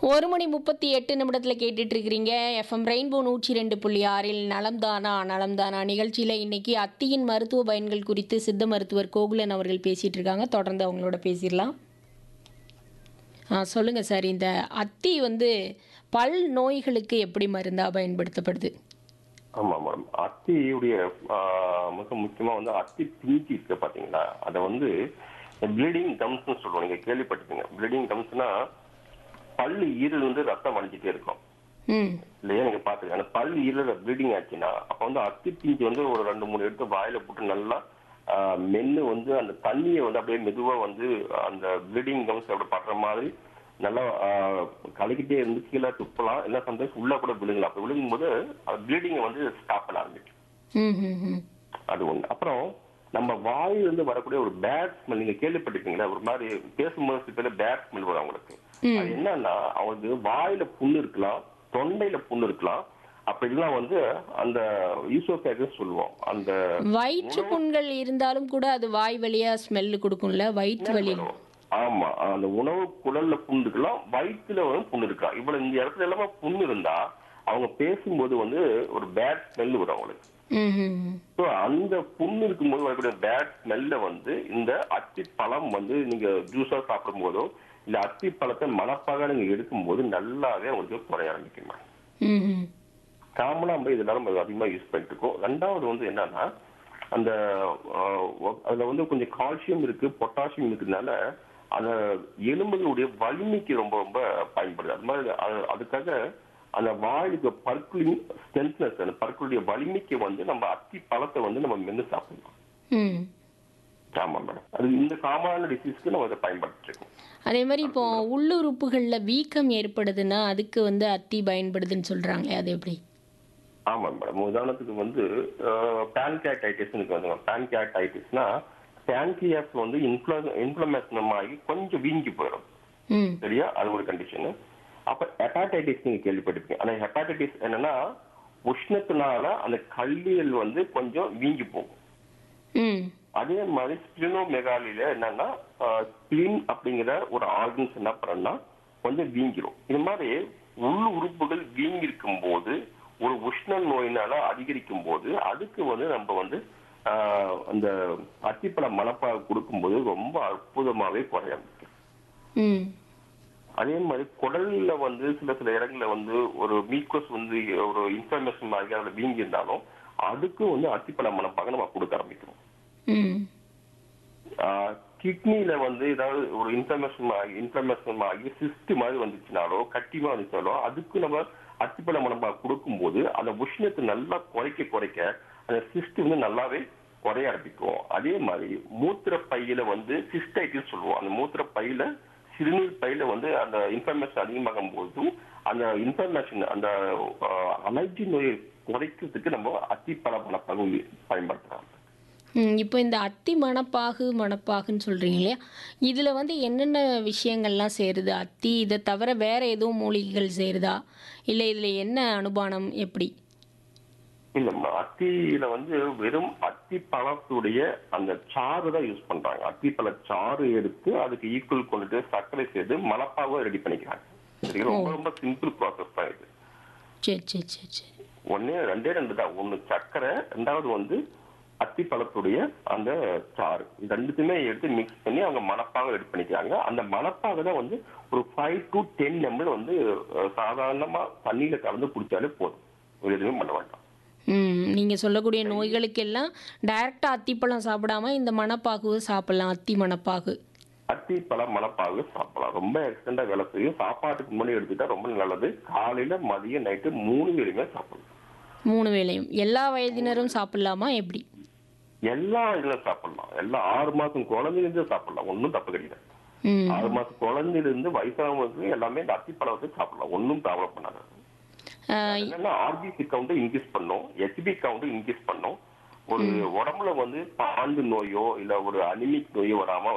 ஒரு மணி முப்பத்தி எட்டு நிமிடத்தில் கேட்டுட்டு இருக்கிறீங்க எஃப்எம் ரெயின்போ நூற்றி ரெண்டு புள்ளி ஆறில் நலம்தானா நலம்தானா நிகழ்ச்சியில் இன்னைக்கு அத்தியின் மருத்துவ பயன்கள் குறித்து சித்த மருத்துவர் கோகுலன் அவர்கள் பேசிட்டு இருக்காங்க தொடர்ந்து அவங்களோட பேசிடலாம் ஆ சொல்லுங்க சார் இந்த அத்தி வந்து பல் நோய்களுக்கு எப்படி மருந்தா பயன்படுத்தப்படுது ஆமா மேடம் அத்தியுடைய ஆஹ், மிக முக்கியமா வந்து அத்தி பிஞ்சி இருக்கு பாத்தீங்களா அதை வந்து ப்ளீடிங் டம்ஸ்னு சொல்லுவோம் நீங்க கேள்விப்பட்டிருப்பீங்க ப்ளீடிங் டம்ஸ்னா பல்லு ஈரல் வந்து ரத்தம் வடிஞ்சிட்டே இருக்கும் ம் இல்லையா நீங்க பாத்துக்க அந்த பல் ஈரல ப்ளீடிங் ஆச்சுன்னா அப்ப வந்து அத்தி பிஞ்சு வந்து ஒரு ரெண்டு மூணு எடுத்து வாயில போட்டு நல்லா ஆஹ், மென்னு வந்து அந்த தண்ணியை வந்து அப்படியே மெதுவா வந்து அந்த ப்ளீடிங் டம்ஸ் அப்படி படுற மாதிரி நல்லா ஆஹ், கலக்கிட்டே இருந்து கீழே துப்பலாம் இல்லை சம்டைம்ஸ் உள்ள கூட விழுங்கலாம் அப்படி விழுங்கும் போது அந்த ப்ளீடிங்கை வந்து ஸ்டாப் பண்ண ஆரம்பிக்கும் ம் ம் ம் அது ஒண்ணு அப்புறம் நம்ம வாயிலிருந்து வரக்கூடிய ஒரு பேட் ஸ்மெல் நீங்க கேள்விப்பட்டிருக்கீங்களா ஒரு மாதிரி பேசும்போது சில பேர் பேட் ஸ்மெல் வரும் அவங்களுக்கு அது என்னன்னா அவங்களுக்கு வாயில புண்ணு இருக்கலாம் தொண்டையில புண்ணு இருக்கலாம் அப்படி இல்லைன்னா வந்து அந்த ஈசோபேகஸ் சொல்லுவோம் அந்த வயிற்று புண்கள் இருந்தாலும் கூட அது வாய் வழியா ஸ்மெல்லு கொடுக்கும்ல வயிற்று வலி ஆமா அந்த உணவு குழல்ல புண்ணு இருக்கலாம் வயிற்றுல வந்து புண்ணு இருக்கலாம் இவ்வளவு இந்த இடத்துல எல்லாமே புண்ணு இருந்தா அவங்க பேசும்போது வந்து ஒரு பேட் ஸ்மெல் வரும் அவங்களுக்கு ம் ம் ம். ஸோ அந்த புண்ணு இருக்கும்போது வரக்கூடிய பேட் ஸ்மெல்ல வந்து இந்த அத்தி பழம் வந்து நீங்க ஜூஸா சாப்பிடும் போதோ இல்ல அத்தி பழத்தை மணப்பாக நீங்க எடுக்கும்போது நல்லாவே உங்களுக்கு குறைய ஆரம்பிக்கும் ம் ம் காமனா நம்ம இதெல்லாம் நம்ம அதிகமா யூஸ் பண்ணிட்டு இருக்கோம் ரெண்டாவது வந்து என்னன்னா அந்த ஆஹ், ஒ- அதுல வந்து கொஞ்சம் கால்சியம் இருக்கு பொட்டாசியம் இருக்கிறதுனால அந்த எலும்புகளுடைய வலிமைக்கு ரொம்ப ரொம்ப பயன்படுது அது மாதிரி அது- அதுக்காக அந்த வாயுக்கு பற்களின் ஸ்ட்ரென்த்னஸ் அந்த பற்களுடைய வலிமைக்கு வந்து நம்ம அத்தி பழத்தை வந்து நம்ம மென்று சாப்பிடலாம் ம் ஆமா மேடம் அது இந்த காமனான டிசீஸ்க்கு நம்ம அதை பயன்படுத்திட்டு இருக்கோம் அதே மாதிரி இப்போ உள்ளுறுப்புகளில் வீக்கம் ஏற்படுதுன்னா அதுக்கு வந்து அத்தி பயன்படுதுன்னு சொல்றாங்களே அது எப்படி ஆமா மேடம் உதாரணத்துக்கு வந்து பேன்கேட்டைட்டிஸ் வந்து பேன்கேட்டைட்டிஸ்னா பேன்கியாஸ் வந்து இன்ஃப்ளமேஷன் ஆகி கொஞ்சம் வீங்கி போயிடும் ம் சரியா அது ஒரு கண்டிஷன் அப்ப ஹெப்பாடைட்டிஸ் நீங்க கேள்விப்பட்டிருப்பீங்க அந்த ஹெப்பாடைட்டிஸ் என்னன்னா உஷ்ணத்தினால அந்த கல்லீரல் வந்து கொஞ்சம் வீங்கி போகும் ம் அதே மாதிரி ஸ்பிளினோமெகாலில என்னன்னா ஸ்பிளின் அப்படிங்கிற ஒரு ஆர்கன்ஸ் என்ன பண்ணா கொஞ்சம் வீங்கிரும் இது மாதிரி உள் உறுப்புகள் வீங்கி இருக்கும் போது ஒரு உஷ்ண நோயினால அதிகரிக்கும் போது அதுக்கு வந்து நம்ம வந்து ஆஹ், அந்த அத்திப்பழ மணப்பாக கொடுக்கும்போது ரொம்ப அற்புதமாவே குறைய ஆரம்பிக்கும் ம் அதே மாதிரி குடல்ல வந்து சில சில இடங்கள்ல வந்து ஒரு மீக்கோஸ் வந்து ஒரு இன்ஃபர்மேஷன் ஆகி அதுல வீங்கி இருந்தாலும் அதுக்கும் வந்து அத்திப்பழ மணப்பாக நம்ம கொடுக்க ஆரம்பிக்கிறோம் ம் கிட்னில வந்து ஏதாவது ஒரு இன்ஃபர்மேஷன் ஆகி இன்ஃபர்மேஷன் ஆகி சிஸ்ட் மாதிரி வந்துச்சுனாலோ கட்டிமா வந்துச்சாலோ அதுக்கு நம்ம அத்திப்பழ மணப்பா கொடுக்கும்போது அந்த உஷ்ணத்தை நல்லா குறைக்க குறைக்க அந்த சிஸ்ட் வந்து நல்லாவே குறைய ஆரம்பிக்கும் அதே மாதிரி மூத்திர பையில வந்து சிஸ்டைட்டிஸ் சொல்லுவோம் அந்த மூத்திர பையில சிறுநீர் பையில வந்து அந்த இன்ஃபர்மேஷன் அதிகமாகும் போதும் அந்த இன்ஃபர்மேஷன் அந்த அலர்ஜி நோயை குறைக்கிறதுக்கு நம்ம அத்திப்பழ மணப்பாக பயன்படுத்துறோம் ம், இப்போ இந்த அத்தி மணப்பாகு மணப்பாகுன்னு சொல்கிறீங்க இல்லையா இதில் வந்து என்னென்ன விஷயங்கள்லாம் சேருது அத்தி இதை தவிர வேற எதுவும் மூலிகைகள் சேருதா இல்லை இதில் என்ன அனுபானம் எப்படி இல்லம்மா அத்தியில வந்து வெறும் அத்தி பழத்துடைய அந்த சாறு தான் யூஸ் பண்றாங்க அத்தி பழ சாறு எடுத்து அதுக்கு ஈக்குவல் கொண்டுட்டு சர்க்கரை சேர்த்து மலப்பாவை ரெடி பண்ணிக்கிறாங்க சரிங்களா? ரொம்ப ரொம்ப சிம்பிள் ப்ராசஸ் தான் இது சரி சரி சரி சரி ஒண்ணே ரெண்டே ரெண்டு தான் ஒண்ணு சர்க்கரை ரெண்டாவது வந்து அத்தி பழத்துடைய அந்த சாறு இது ரெண்டுத்தையுமே எடுத்து மிக்ஸ் பண்ணி அவங்க மணப்பாக ரெடி பண்ணிக்கிறாங்க அந்த மணப்பாக தான் வந்து ஒரு ஃபைவ் டு டென் எம்எல் வந்து அஹ், சாதாரணமா தண்ணியில கலந்து குடிச்சாலே போதும் வேற எதுவுமே பண்ண வேண்டாம் ம் நீங்கள் சொல்லக்கூடிய நோய்களுக்கெல்லாம் டைரெக்டாக அத்திப்பழம் சாப்பிடாம இந்த மணப்பாகுவை சாப்பிடலாம் அத்தி மணப்பாகு அத்தி பழ மணப்பாகு சாப்பிடலாம் ரொம்ப எக்ஸ்டெண்டா வேலை செய்யும் சாப்பாட்டுக்கு முன்னாடி எடுத்துட்டா ரொம்ப நல்லது காலையில மதியம் நைட்டு மூணு வேலையுமே சாப்பிடலாம் மூணு வேளையும் எல்லா வயதினரும் சாப்பிடலாமா எப்படி எல்லா இதுல சாப்பிடலாம் எல்லா ஆறு மாசம் குழந்தையிலிருந்து சாப்பிடலாம் ஒன்றும் தப்பு கிடையாது ம் ஆறு மாசம் குழந்தையிலிருந்து வயசானவங்களுக்கு எல்லாமே இந்த அத்தி பழத்தை சாப்பிடலாம் ஒன்றும் ப்ராப்ளம் பண்ணாது ஆஹ் என்னன்னா ஆர்பிசி கவுண்ட் இன்க்ரீஸ் பண்ணும் ஹெச்பி கவுண்ட் இன்க்ரீஸ் பண்ணும் ஒரு உடம்புல வந்து பாண்டு நோயோ இல்ல ஒரு அனிமிக் நோயோ வராம